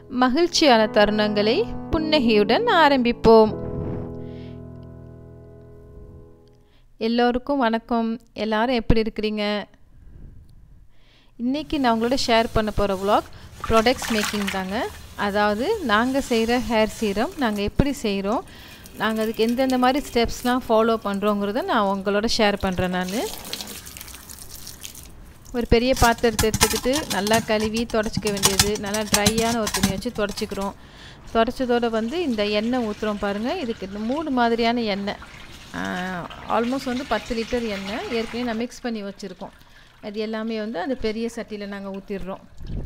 மகிழ்ச்சியான தருணங்களை புன்னகையுடன் ஆரம்பிப்போம் எல்லோருக்கும் வணக்கம் எல்லாரும் எப்படி இருக்கிறீங்க இன்றைக்கி நான் உங்களோட ஷேர் பண்ண போகிற vlog ப்ராடக்ட்ஸ் மேக்கிங் தாங்க அதாவது நாங்கள் செய்கிற ஹேர் சீரம் நாங்கள் எப்படி செய்கிறோம் நாங்கள் அதுக்கு எந்தெந்த மாதிரி ஸ்டெப்ஸ்லாம் ஃபாலோ பண்ணுறோங்கிறத நான் உங்களோட ஷேர் பண்ணுறேன் நான் ஒரு பெரிய பாத்திரத்தை எடுத்துக்கிட்டு நல்லா கழுவி தொடச்சிக்க வேண்டியது நல்லா ட்ரையான ஒரு துணி வச்சு தொடச்சிக்கிறோம் தொடச்சதோடு வந்து இந்த எண்ணெய் ஊற்றுறோம் பாருங்கள் இதுக்கு இந்த மூணு மாதிரியான எண்ணெய் ஆல்மோஸ்ட் வந்து பத்து லிட்டர் எண்ணெய் ஏற்கனவே நான் மிக்ஸ் பண்ணி வச்சுருக்கோம் அது எல்லாமே வந்து அந்த பெரிய சட்டியில் நாங்கள் ஊற்றிடுறோம்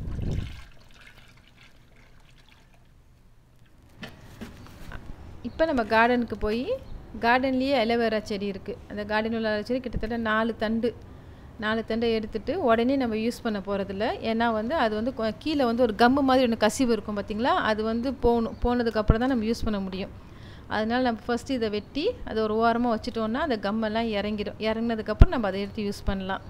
இப்போ நம்ம கார்டனுக்கு போய் கார்டன்லேயே அலோவேரா செடி இருக்குது அந்த கார்டன் உள்ள செடி கிட்டத்தட்ட நாலு தண்டு நாலு தண்டை எடுத்துட்டு உடனே நம்ம யூஸ் பண்ண போகிறதில்ல ஏன்னா வந்து அது வந்து கொ- கீழே வந்து ஒரு கம்மு மாதிரி ஒன்று கசிவு இருக்கும் பார்த்தீங்களா அது வந்து போகணும் போனதுக்கப்புறம் தான் நம்ம யூஸ் பண்ண முடியும் அதனால் நம்ம ஃபஸ்ட்டு இதை வெட்டி அதை ஒரு ஓரமாக வச்சுட்டோன்னா அந்த கம்மெல்லாம் இறங்கிடும் இறங்கினதுக்கப்புறம் நம்ம அதை எடுத்து யூஸ் பண்ணலாம்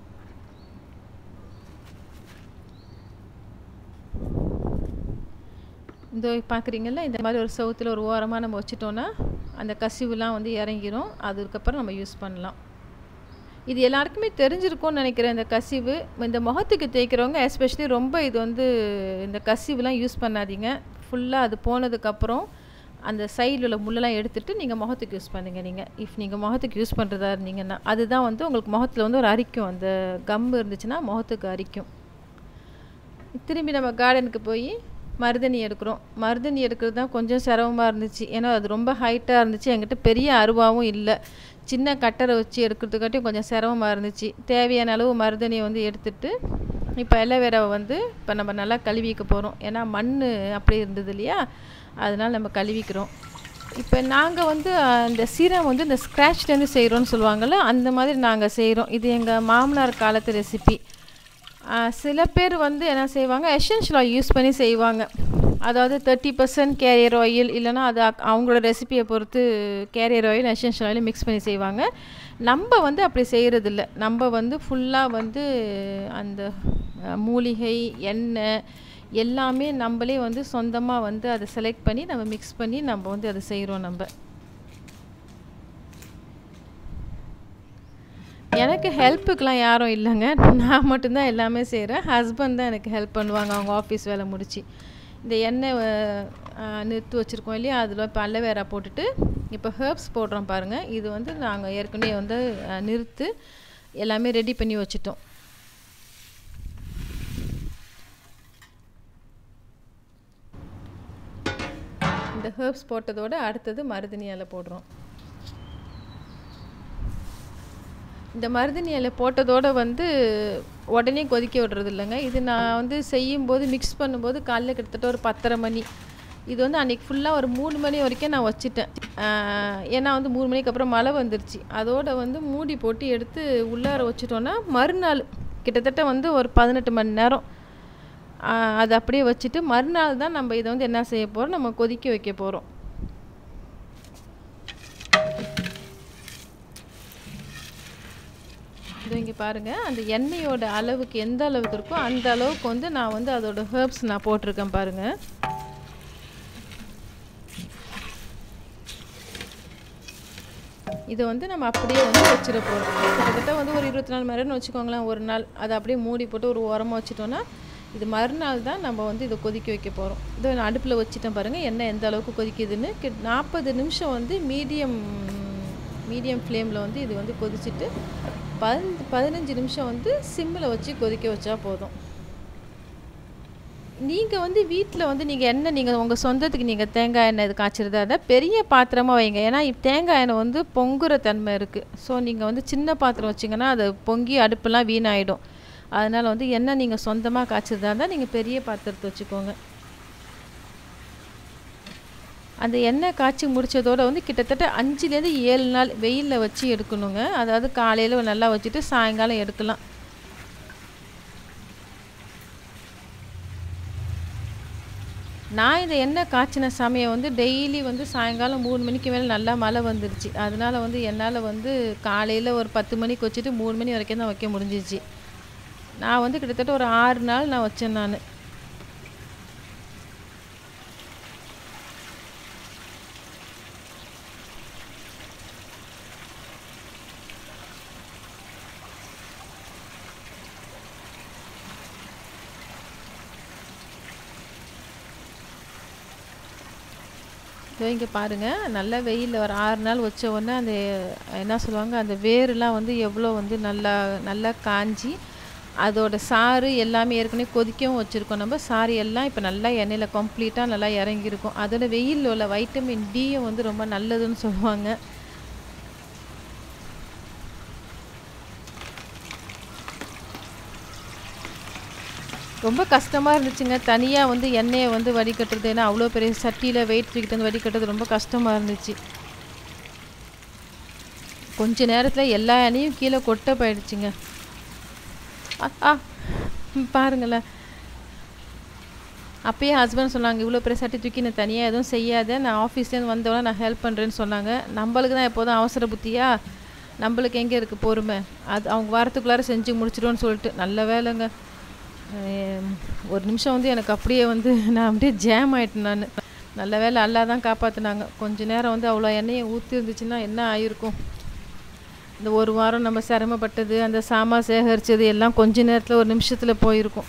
இந்த பார்க்குறீங்கல்ல இந்த மாதிரி ஒரு சவுத்தில் ஒரு ஓரமாக நம்ம வச்சுட்டோன்னா அந்த கசிவுலாம் வந்து இறங்கிரும் அதுக்கப்புறம் நம்ம யூஸ் பண்ணலாம் இது எல்லாருக்குமே தெரிஞ்சிருக்கும்னு நினைக்கிறேன் இந்த கசிவு இந்த முகத்துக்கு தேய்க்கிறவங்க எஸ்பெஷலி ரொம்ப இது வந்து இந்த கசிவுலாம் யூஸ் பண்ணாதீங்க ஃபுல்லாக அது போனதுக்கப்புறம் அந்த சைடில் உள்ள முள்ளெல்லாம் எடுத்துட்டு நீங்கள் முகத்துக்கு யூஸ் பண்ணுங்க நீங்கள் இஃப் நீங்கள் முகத்துக்கு யூஸ் பண்ணுறதா இருந்தீங்கன்னா அதுதான் வந்து உங்களுக்கு முகத்தில் வந்து ஒரு அரிக்கும் அந்த கம்பு இருந்துச்சுன்னா முகத்துக்கு அரிக்கும் திரும்பி நம்ம கார்டனுக்கு போய் மருதணி எடுக்கிறோம் மருதணி எடுக்கிறது தான் கொஞ்சம் சிரமமாக இருந்துச்சு ஏன்னா அது ரொம்ப ஹைட்டாக இருந்துச்சு என்கிட்ட பெரிய அருவாவும் இல்லை சின்ன கட்டரை வச்சு எடுக்கிறதுக்காட்டியும் கொஞ்சம் சிரமமாக இருந்துச்சு தேவையான அளவு மருதணியை வந்து எடுத்துட்டு இப்போ எலவேராவை வந்து இப்போ நம்ம நல்லா கழுவிக்க போகிறோம் ஏன்னா மண் அப்படி இருந்தது இல்லையா அதனால் நம்ம கழுவிக்கிறோம் இப்போ நாங்கள் வந்து அஹ், இந்த சீரம் வந்து இந்த ஸ்க்ராட்ச்லேருந்து செய்கிறோன்னு சொல்லுவாங்கள்ல அந்த மாதிரி நாங்கள் செய்கிறோம் இது எங்கள் மாமனார் காலத்து ரெசிபி சில பேர் வந்து என்ன செய்வாங்க எசென்ஷியல் ஆயில் யூஸ் பண்ணி செய்வாங்க அதாவது தேர்ட்டி பர்சன்ட் கேரியர் ஆயில் இல்லைன்னா அது அக்- அவங்களோட ரெசிபியை பொறுத்து carrier oil essential oil mix பண்ணி செய்வாங்க நம்ம வந்து அப்படி செய்கிறதில்ல நம்ம வந்து ஃபுல்லாக வந்து அந்த அஹ், மூலிகை எண்ணெய் எல்லாமே நம்மளே வந்து சொந்தமாக வந்து அதை செலக்ட் பண்ணி நம்ம மிக்ஸ் பண்ணி நம்ம வந்து அதை செய்கிறோம் நம்ம எனக்கு ஹெல்ப்புக்கெலாம் யாரும் இல்லைங்க நான் மட்டும்தான் எல்லாமே செய்கிறேன் ஹஸ்பண்ட் தான் எனக்கு ஹெல்ப் பண்ணுவாங்க அவங்க ஆஃபீஸ் வேலை முடிச்சு இந்த எண்ணெய் அஹ், நிறுத்து வச்சுருக்கோம் இல்லையா அதில் இப்போ அல்லவேரா போட்டுட்டு இப்போ ஹெர்ப்ஸ் போடுறோம் பாருங்கள் இது வந்து நாங்கள் ஏற்கனவே வந்து அஹ், நிறுத்து எல்லாமே ரெடி பண்ணி வச்சுட்டோம் இந்த ஹெர்ப்ஸ் போட்டதோட அடுத்தது மருதணி இலை போடுறோம் இந்த மருதணி இலை போட்டதோட வந்து உடனே கொதிக்க விடுறது இல்லைங்க இது நான் வந்து செய்யும்போது மிக்ஸ் பண்ணும்போது காலைல கிட்டத்தட்ட ஒரு பத்தரை மணி இது வந்து அன்றைக்கி ஃபுல்லாக ஒரு மூணு மணி வரைக்கும் நான் வச்சுட்டேன் ஆஹ் ஏன்னா வந்து மூணு மணிக்கு அப்புறம் மழை வந்துருச்சு அதோட வந்து மூடி போட்டு எடுத்து உள்ளார வச்சுட்டோன்னா மறுநாள் கிட்டத்தட்ட வந்து ஒரு பதினெட்டு மணி நேரம் ஆஹ் அது அப்படியே வச்சுட்டு மறுநாள் தான் நம்ம இதை வந்து என்ன செய்ய போகிறோம் நம்ம கொதிக்க வைக்க போகிறோம் இது இங்கே பாருங்கள் அந்த எண்ணெயோட அளவுக்கு எந்த அளவுக்கு இருக்கோ அந்த அளவுக்கு வந்து நான் வந்து அதோட ஹெர்ப்ஸ் நான் போட்டிருக்கேன் பாருங்கள் இதை வந்து நம்ம அப்படியே வந்து வச்சிட போகிறோம் கிட்டத்தட்ட வந்து ஒரு இருபத்தி நாலு மணி நேரம்னு வச்சுக்கோங்களேன் ஒரு நாள் அதை அப்படியே மூடி போட்டு ஒரு உரமாக வச்சிட்டோன்னா இது மறுநாள் தான் நம்ம வந்து இதை கொதிக்க வைக்க போகிறோம் இதை நான் அடுப்பில் வச்சுட்டேன் பாருங்கள் எண்ணெய் எந்த அளவுக்கு கொதிக்குதுன்னு கிட் நாற்பது நிமிஷம் வந்து மீடியம் மீடியம் ஃப்ளேமில் வந்து இது வந்து கொதிச்சுட்டு பதினஞ்சு பதினஞ்சு நிமிஷம் வந்து சிம்மில் வச்சு கொதிக்க வச்சா போதும் நீங்கள் வந்து வீட்டில் வந்து நீங்கள் எண்ணெய் நீங்கள் உங்கள் சொந்தத்துக்கு நீங்கள் தேங்காய் எண்ணெய் இது காய்ச்சிறதா இருந்தால் பெரிய பாத்திரமாக வைங்க ஏன்னா இப்ப தேங்காய் எண்ணெய் வந்து பொங்குற தன்மை இருக்குது ஸோ நீங்கள் வந்து சின்ன பாத்திரம் வச்சிங்கன்னா அது பொங்கி அடுப்பெல்லாம் வீணாயிடும் அதனால் வந்து எண்ணெய் நீங்கள் சொந்தமாக காய்ச்சறதா இருந்தால் நீங்கள் பெரிய பாத்திரத்தை வச்சுக்கோங்க அந்த எண்ணெய் காய்ச்சி முடிச்சதோட வந்து கிட்டத்தட்ட அஞ்சுலேருந்து ஏழு நாள் வெயிலில் வச்சு எடுக்கணுங்க அதாவது காலையில் நல்லா வச்சுட்டு சாயங்காலம் எடுக்கலாம் நான் இந்த எண்ணெய் காய்ச்சின சமயம் வந்து டெய்லி வந்து சாயங்காலம் மூணு மணிக்கு மேலே நல்லா மழை வந்துருச்சு அதனால வந்து என்னால் வந்து காலையில் ஒரு பத்து மணிக்கு வச்சுட்டு மூணு மணி வரைக்கும் தான் வைக்க முடிஞ்சிச்சு நான் வந்து கிட்டத்தட்ட ஒரு ஆறு நாள் நான் வச்சேன் நான் ஸோ இங்கே பாருங்கள் நல்லா வெயிலில் ஒரு ஆறு நாள் வச்ச உடனே அந்த என்ன சொல்லுவாங்க அந்த வேர்லாம் வந்து எவ்வளோ வந்து நல்லா நல்லா காஞ்சி அதோட சாறு எல்லாமே ஏற்கனவே கொதிக்கவும் வச்சுருக்கோம் நம்ம சாறு எல்லாம் இப்போ நல்லா எண்ணெயில் கம்ப்ளீட்டாக நல்லா இறங்கியிருக்கும் அதோட வெயிலில் உள்ள வைட்டமின் டியும் வந்து ரொம்ப நல்லதுன்னு சொல்லுவாங்க ரொம்ப கஷ்டமாக இருந்துச்சுங்க தனியாக வந்து எண்ணெயை வந்து வடிகட்டுறது ஏன்னா அவ்வளோ பெரிய சட்டியில் வெயிட் தூக்கிட்டு வந்து வடிகட்டுறது ரொம்ப கஷ்டமாக இருந்துச்சு கொஞ்ச நேரத்தில் எல்லா எண்ணெயும் கீழே கொட்ட போயிடுச்சுங்க ஆ ஆ ம், பாருங்களேன் அப்பயே ஹஸ்பண்ட் சொன்னாங்க இவ்வளோ பெரிய சட்டி தூக்கி நான் தனியாக எதுவும் செய்யாத நான் ஆஃபீஸ்லேருந்து வந்தவொடனே நான் ஹெல்ப் பண்ணுறேன்னு சொன்னாங்க நம்மளுக்கு தான் எப்போதும் அவசர புத்தியா நம்மளுக்கு எங்கே இருக்குது பொறுமை அது அவங்க வாரத்துக்குள்ளார செஞ்சு முடிச்சிடுவோன்னு சொல்லிட்டு நல்ல வேலைங்க அஹ் ஒரு நிமிஷம் வந்து எனக்கு அப்படியே வந்து நான் அப்படியே ஜேம் ஆயிட்டேன் நான் நல்ல வேலை அல்லா தான் காப்பாற்றினாங்க கொஞ்ச நேரம் வந்து அவ்வளோ எண்ணெயை ஊற்றி இருந்துச்சுன்னா என்ன ஆயிருக்கும் இந்த ஒரு வாரம் நம்ம சிரமப்பட்டது அந்த சாமான் சேகரித்தது எல்லாம் கொஞ்ச நேரத்தில் ஒரு நிமிஷத்தில் போயிருக்கும்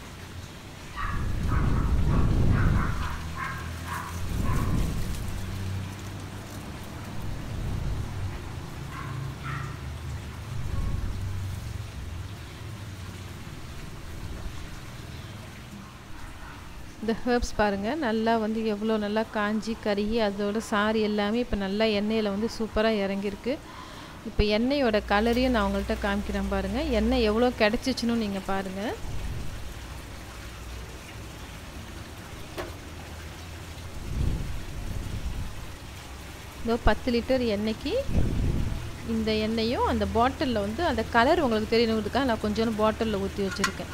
இந்த ஹெர்ப்ஸ் பாருங்கள் நல்லா வந்து எவ்வளோ நல்லா காஞ்சி கருகி அதோட சாறு எல்லாமே இப்போ நல்லா எண்ணெயில் வந்து சூப்பராக இறங்கியிருக்கு இப்போ எண்ணெயோட கலரையும் நான் உங்கள்கிட்ட காமிக்கிறேன் பாருங்கள் எண்ணெய் எவ்வளோ கிடச்சிச்சுன்னு நீங்கள் பாருங்கள் இதோ பத்து லிட்டர் எண்ணெய்க்கு இந்த எண்ணெயும் அந்த பாட்டிலில் வந்து அந்த கலர் உங்களுக்கு தெரியணுங்கிறதுக்காக நான் கொஞ்சோண்டு பாட்டிலில் ஊற்றி வச்சுருக்கேன்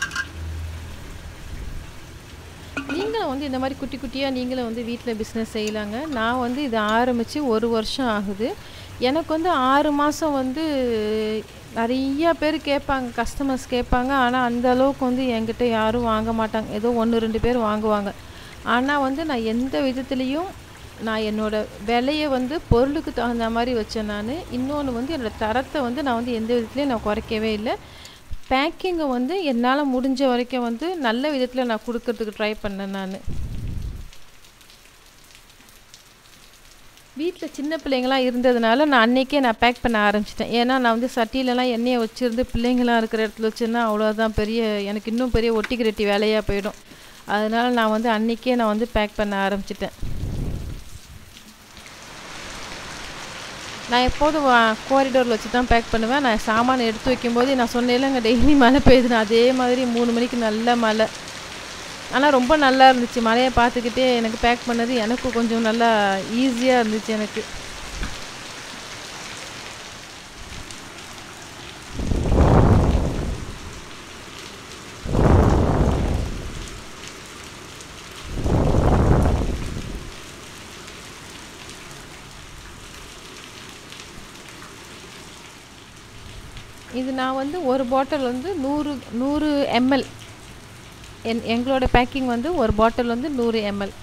நீங்களும் வந்து இந்த மாதிரி குட்டி குட்டியாக நீங்களும் வந்து வீட்டில் பிஸ்னஸ் செய்யலாங்க நான் வந்து இது ஆரம்பித்து ஒரு வருஷம் ஆகுது எனக்கு வந்து ஆறு மாதம் வந்து நிறைய பேர் கேட்பாங்க கஸ்டமர்ஸ் கேட்பாங்க ஆனால் அந்த அளவுக்கு வந்து என்கிட்ட யாரும் வாங்க மாட்டாங்க ஏதோ ஒன்று ரெண்டு பேர் வாங்குவாங்க ஆனால் வந்து நான் எந்த விதத்துலேயும் நான் என்னோட விலையை வந்து பொருளுக்கு தகுந்த மாதிரி வச்சேன் நான் இன்னொன்று வந்து என்னோடய தரத்தை வந்து நான் வந்து எந்த விதத்துலேயும் நான் குறைக்கவே இல்லை பேக்கிங்கை வந்து என்னால் முடிஞ்ச வரைக்கும் வந்து நல்ல விதத்தில் நான் கொடுக்கறதுக்கு ட்ரை பண்ணேன் நான் வீட்டில் சின்ன பிள்ளைங்களாம் இருந்ததுனால நான் அன்னைக்கே நான் பேக் பண்ண ஆரம்பிச்சிட்டேன் ஏன்னா நான் வந்து சட்டியிலலாம் எண்ணெயை வச்சுருந்து பிள்ளைங்களாம் இருக்கிற இடத்துல வச்சுருந்தா அவ்வளோதான் பெரிய எனக்கு இன்னும் பெரிய ஒட்டி கிரட்டி வேலையாக போயிடும் அதனால் நான் வந்து அன்னைக்கே நான் வந்து பேக் பண்ண ஆரம்பிச்சிட்டேன் நான் எப்போதும் கோரிடோரில் வச்சு தான் பேக் பண்ணுவேன் நான் சாமான் எடுத்து வைக்கும்போது நான் சொன்னேன்லங்க டெய்லி மழை பெய்யுதுன்னு அதே மாதிரி மூணு மணிக்கு நல்ல மழை ஆனால் ரொம்ப நல்லா இருந்துச்சு மழையை பார்த்துக்கிட்டே எனக்கு பேக் பண்ணது எனக்கு கொஞ்சம் நல்லா ஈஸியாக இருந்துச்சு எனக்கு இது நான் வந்து ஒரு பாட்டில் வந்து நூறு நூறு எம்எல் என் எங்களோட பேக்கிங் வந்து ஒரு பாட்டில் வந்து நூறு எம்எல்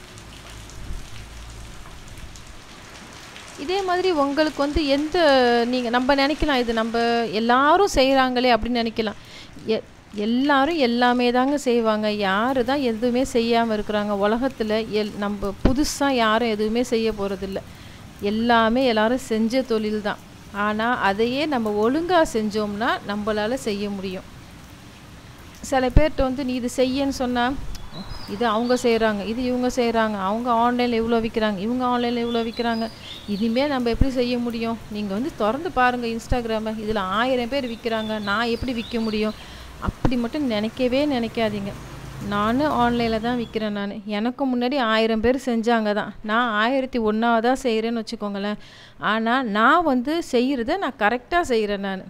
இதே மாதிரி உங்களுக்கு வந்து எந்த நீங்கள் நம்ம நினைக்கலாம் இது நம்ம எல்லாரும் செய்கிறாங்களே அப்படின்னு நினைக்கலாம் எ எல்லாரும் எல்லாமே தாங்க செய்வாங்க யார் தான் எதுவுமே செய்யாமல் இருக்கிறாங்க உலகத்தில் எல் நம்ம புதுசாக யாரும் எதுவுமே செய்ய போகிறதில்ல எல்லாமே எல்லாரும் செஞ்ச தொழில் தான் ஆனால் அதையே நம்ம ஒழுங்காக செஞ்சோம்னா நம்மளால் செய்ய முடியும் சில பேர்கிட்ட வந்து நீ இது செய்யன்னு சொன்னால் இது அவங்க செய்கிறாங்க இது இவங்க செய்கிறாங்க அவங்க ஆன்லைனில் இவ்வளோ விற்கிறாங்க இவங்க ஆன்லைனில் இவ்வளோ விற்கிறாங்க இனிமேல் நம்ம எப்படி செய்ய முடியும் நீங்கள் வந்து திறந்து பாருங்கள் இன்ஸ்டாகிராமை இதில் ஆயிரம் பேர் விற்கிறாங்க நான் எப்படி விற்க முடியும் அப்படி மட்டும் நினைக்கவே நினைக்காதீங்க நானும் ஆன்லைனில் தான் விற்கிறேன் நான் எனக்கு முன்னாடி ஆயிரம் பேர் செஞ்சாங்க தான் நான் ஆயிரத்தி ஒன்றாவதாக செய்கிறேன்னு வச்சுக்கோங்களேன் ஆனால் நான் வந்து செய்கிறத நான் கரெக்டாக செய்கிறேன் நான்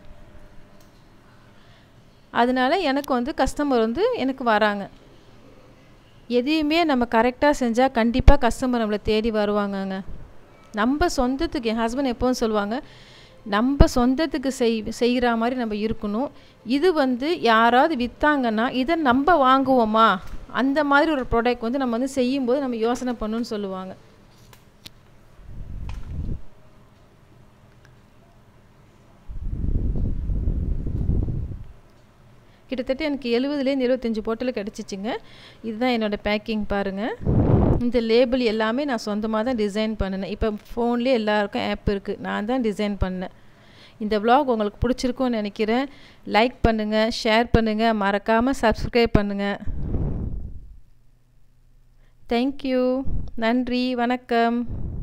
அதனால எனக்கு வந்து கஸ்டமர் வந்து எனக்கு வராங்க எதையுமே நம்ம கரெக்டாக செஞ்சால் கண்டிப்பாக கஸ்டமர் நம்மளை தேடி வருவாங்கங்க நம்ம சொந்தத்துக்கு என் ஹஸ்பண்ட் எப்போவும் சொல்லுவாங்க நம்ம சொந்தத்துக்கு செய் செய்கிற மாதிரி நம்ம இருக்கணும் இது வந்து யாராவது விற்றாங்கன்னா இதை நம்ம வாங்குவோமா அந்த மாதிரி ஒரு ப்ராடக்ட் வந்து நம்ம வந்து செய்யும்போது நம்ம யோசனை பண்ணணும்னு சொல்லுவாங்க கிட்டத்தட்ட எனக்கு எழுபதுலேருந்து எழுபத்தஞ்சி பொட்டில் கிடச்சிச்சிங்க இதுதான் என்னோடய பேக்கிங் பாருங்கள் இந்த லேபிள் எல்லாமே நான் சொந்தமாக தான் டிசைன் பண்ணினேன் இப்போ ஃபோன்லேயே எல்லாருக்கும் ஆப் இருக்குது நான் தான் டிசைன் பண்ணேன் இந்த vlog உங்களுக்கு பிடிச்சிருக்கும்னு நினைக்கிறேன் லைக் பண்ணுங்கள் ஷேர் பண்ணுங்கள் மறக்காமல் சப்ஸ்கிரைப் பண்ணுங்கள் தேங்க்யூ நன்றி வணக்கம்